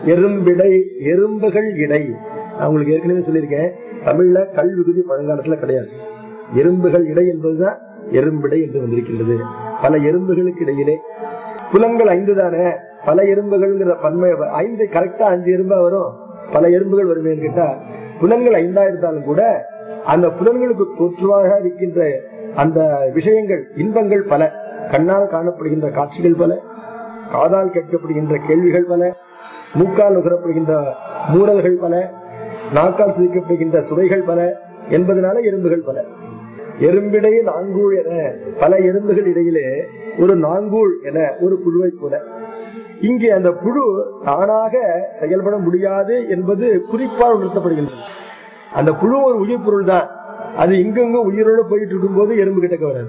எறும்பிடை எறும்புகள் இடை நான் உங்களுக்கு ஏற்கனவே சொல்லியிருக்கேன் தமிழ்ல கல் விகுதி பழங்காலத்துல கிடையாது எறும்புகள் இடை என்பதுதான் எறும்பிடை என்று வந்திருக்கின்றது பல எறும்புகளுக்கு இடையிலே புலன்கள் ஐந்து தானே பல எறும்புகள்ங்கிற பன்மை ஐந்து கரெக்டா அஞ்சு எறும்பா வரும் பல எறும்புகள் வருமேன்னு கேட்டா புலன்கள் ஐந்தா இருந்தாலும் கூட அந்த புலன்களுக்கு தோற்றுவாக இருக்கின்ற அந்த விஷயங்கள் இன்பங்கள் பல கண்ணால் காணப்படுகின்ற காட்சிகள் பல காதால் கேட்கப்படுகின்ற கேள்விகள் பல மூக்கால் நுகரப்படுகின்ற மூடல்கள் பல நாக்கால் சுவிக்கப்படுகின்ற சுவைகள் பல என்பதனால எறும்புகள் பல எறும்பிடை நாங்கூழ் என பல எறும்புகள் இடையிலே ஒரு நாங்கூழ் என ஒரு புழுவை போல இங்கே அந்த புழு தானாக செயல்பட முடியாது என்பது குறிப்பால் உணர்த்தப்படுகின்றது அந்த புழு ஒரு உயிர் பொருள் தான் அது இங்கங்க உயிரோட போயிட்டு இருக்கும் போது எறும்பு கிட்டக்க வராது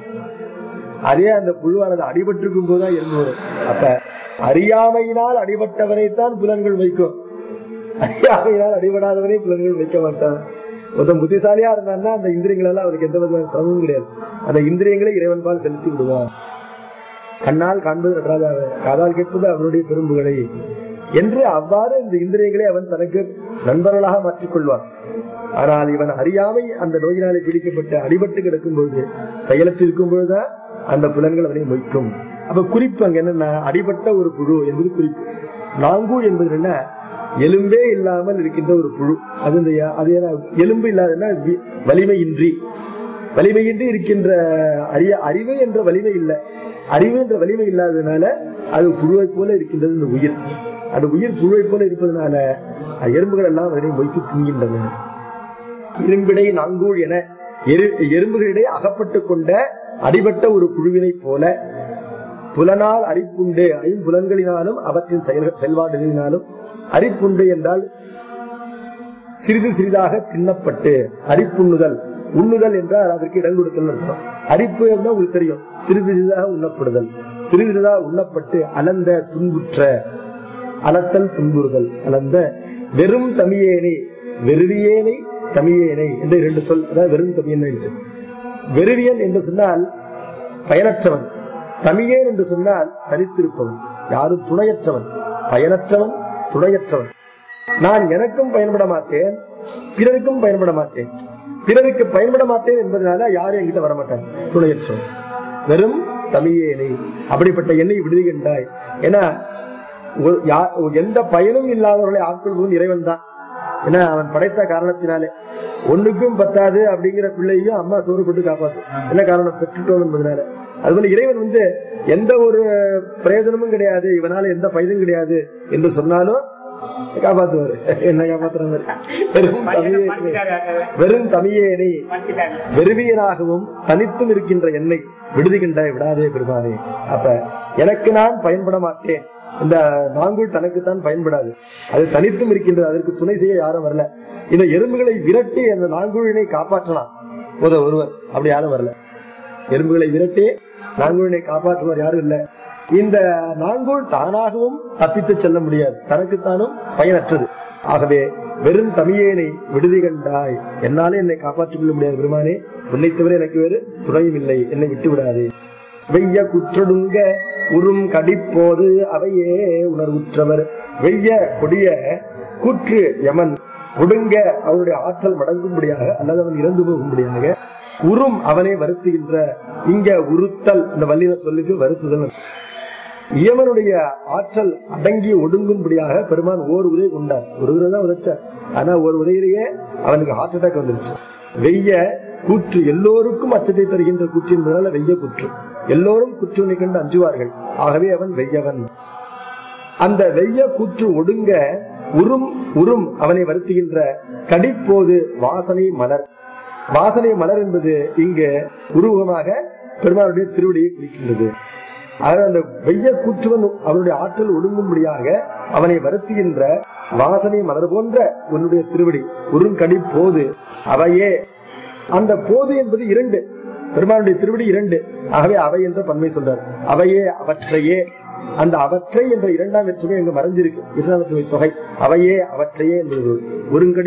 அதே அந்த புழுவானது அடிபட்டு இருக்கும் போதுதான் எறும்பு வரும் அப்ப அறியாமையினால் அடிபட்டவனைத்தான் புலன்கள் வைக்கும் அறியாமையினால் அடிபடாதவனை புலன்கள் வைக்க மாட்டான் ஒருத்தன் புத்திசாலியா இருந்தான்னா அந்த இந்திரியங்களால அவருக்கு எந்த விதமான சிரமமும் கிடையாது அந்த இந்திரியங்களை இறைவன் பால் செலுத்தி விடுவான் கண்ணால் காண்பது நடராஜாவை காதால் கேட்பது அவனுடைய பெரும்புகளை என்று அவ்வாறு இந்த இந்திரியங்களை அவன் தனக்கு நண்பர்களாக மாற்றிக் கொள்வான் ஆனால் இவன் அறியாமை அந்த நோயினாலே பிடிக்கப்பட்டு அடிபட்டு கிடக்கும் பொழுது செயலற்று இருக்கும் பொழுதுதான் அந்த புலன்கள் அவனை மொய்க்கும் அப்ப குறிப்பு அங்க என்னன்னா அடிபட்ட ஒரு புழு என்பது குறிப்பு நாங்கு என்பது என்ன எலும்பே இல்லாமல் இருக்கின்ற ஒரு புழு அது இந்த அது என்ன எலும்பு இல்லாதன்னா வி- வலிமையின்றி வலிமையின்றி இருக்கின்ற அறிய அறிவு என்ற வலிமை இல்லை அறிவு என்ற வலிமை இல்லாததுனால அது புழுவை போல இருக்கின்றது இந்த உயிர் அந்த உயிர் புழுவை போல இருப்பதனால அது எறும்புகள் எல்லாம் அதனை மொய்த்து தின்கின்றன இரும்பிடை நாங்கூழ் என எரு எறும்புகளிடையே அகப்பட்டு கொண்ட அடிபட்ட ஒரு புழுவினைப் போல புலனால் அரிப்புண்டு ஐம்புலன்களினாலும் அவற்றின் செயல் செயல்பாடுகளினாலும் அரிப்புண்டு என்றால் சிறிது சிறிதாக தின்னப்பட்டு அரிப்புண்ணுதல் உண்ணுதல் என்றால் அதற்கு இடம் கொடுத்தல் அர்த்தம் அரிப்பு என்றால் உங்களுக்கு தெரியும் சிறிது சிறிதாக உண்ணப்படுதல் சிறிது சிறிதாக உண்ணப்பட்டு அலந்த துன்புற்ற அலத்தல் துன்புறுதல் அலந்த வெறும் தமியேனை வெறுவியேனை தமியேனை என்று இரண்டு சொல் அதாவது வெறும் தமியன் எழுத்து வெறுவியன் என்று சொன்னால் பயனற்றவன் தமியேன் என்று சொன்னால் தரித்திருப்பவன் யாரும் துணையற்றவன் பயனற்றவன் துணையற்றவன் நான் எனக்கும் பயன்பட மாட்டேன் பிறருக்கும் பயன்பட மாட்டேன் பிறருக்கு பயன்பட மாட்டேன் என்பதனால யாரும் என்கிட்ட வரமாட்டாங்க துணையற்றவன் வெறும் தமிழேனை அப்படிப்பட்ட எண்ணெய் விடுதிகின்றாய் ஏன்னா ஒரு- யா- எந்த பயனும் இல்லாதவர்களை ஆட்கொள்வதும் இறைவன் தான் ஏன்னா அவன் படைத்த காரணத்தினாலே ஒண்ணுக்கும் பத்தாது அப்படிங்கிற பிள்ளையும் அம்மா சோறு போட்டு காப்பாத்தும் என்ன காரணம் பெற்றுட்டோம் என்பதனால அதுபோல இறைவன் வந்து எந்த ஒரு பிரயோஜனமும் கிடையாது இவனால எந்த பயனும் கிடையாது என்று சொன்னாலும் காப்பாத்துவாரு என்ன காப்பாத்துற மாதிரி வெறும் தமிழே வெறும் தமிழேனை வெறுவியனாகவும் தனித்தும் இருக்கின்ற என்னை விடுதுகின்ற விடாதே பெருமானே அப்ப எனக்கு நான் பயன்பட மாட்டேன் இந்த நாங்குள் தனக்குத்தான் பயன்படாது அது தனித்தும் இருக்கின்றது அதற்கு துணை செய்ய யாரும் வரல இந்த எறும்புகளை விரட்டி அந்த நாங்குழினை காப்பாற்றலாம் உத ஒருவர் அப்படி யாரும் வரல எறும்புகளை விரட்டி நாங்குழினை காப்பாற்றுவார் யாரும் இல்ல இந்த நாங்குள் தானாகவும் தப்பித்து செல்ல முடியாது தனக்குத்தானும் பயனற்றது ஆகவே வெறும் தமிழேனை விடுதி கண்டாய் என்னாலே என்னை காப்பாற்றிக் கொள்ள முடியாது பெருமானே உன்னை தவிர எனக்கு வேறு துணையும் இல்லை என்னை விட்டு விடாதே வெய்ய குற்றொடுங்க உறும் கடிப்போது அவையே உணர்வுற்றவர் வெய்ய கொடிய கூற்று யமன் ஒடுங்க அவனுடைய ஆற்றல் மடங்கும்படியாக அல்லது அவன் இறந்து போகும்படியாக உறும் அவனை வருத்துகின்ற இங்க உறுத்தல் இந்த வல்லின சொல்லுக்கு வருத்துதல் அர்த்தம். இயமனுடைய ஆற்றல் அடங்கி ஒடுங்கும்படியாக பெருமான் ஓர் உதை கொண்டார் ஒரு உதை தான் உதைச்சார் ஆனா ஒரு உதையிலேயே அவனுக்கு ஹார்ட் அட்டாக் வந்துருச்சு வெய்ய கூற்று எல்லோருக்கும் அச்சத்தை தருகின்ற கூற்று என்பதால வெய்ய கூற்று எல்லோரும் குற்றுனை கண்டு அஞ்சுவார்கள் ஆகவே அவன் வெய்யவன் அந்த வெய்ய கூற்று ஒடுங்க உறும் உறும் அவனை வருத்துகின்ற கடிப்போது வாசனை மலர் வாசனை மலர் என்பது இங்கு உருவகமாக பெருமாளுடைய திருவடியை குறிக்கின்றது ஆக அந்த வெய்ய கூற்றுவன் அவனுடைய ஆற்றல் ஒடுங்கும்படியாக அவனை வருத்துகின்ற வாசனை மலர் போன்ற உன்னுடைய திருவடி உருங்கடி போது அவையே அந்த போது என்பது இரண்டு பெருமானுடைய திருவடி இரண்டு ஆகவே அவை என்ற பன்மை சொல்றார் அவையே அவற்றையே அந்த அவற்றை என்ற இரண்டாம் வேற்றுமை அங்கு மறைஞ்சிருக்கு இரண்டாம் வேற்றுமை தொகை அவையே அவற்றையே என்பது ஒருங்கடி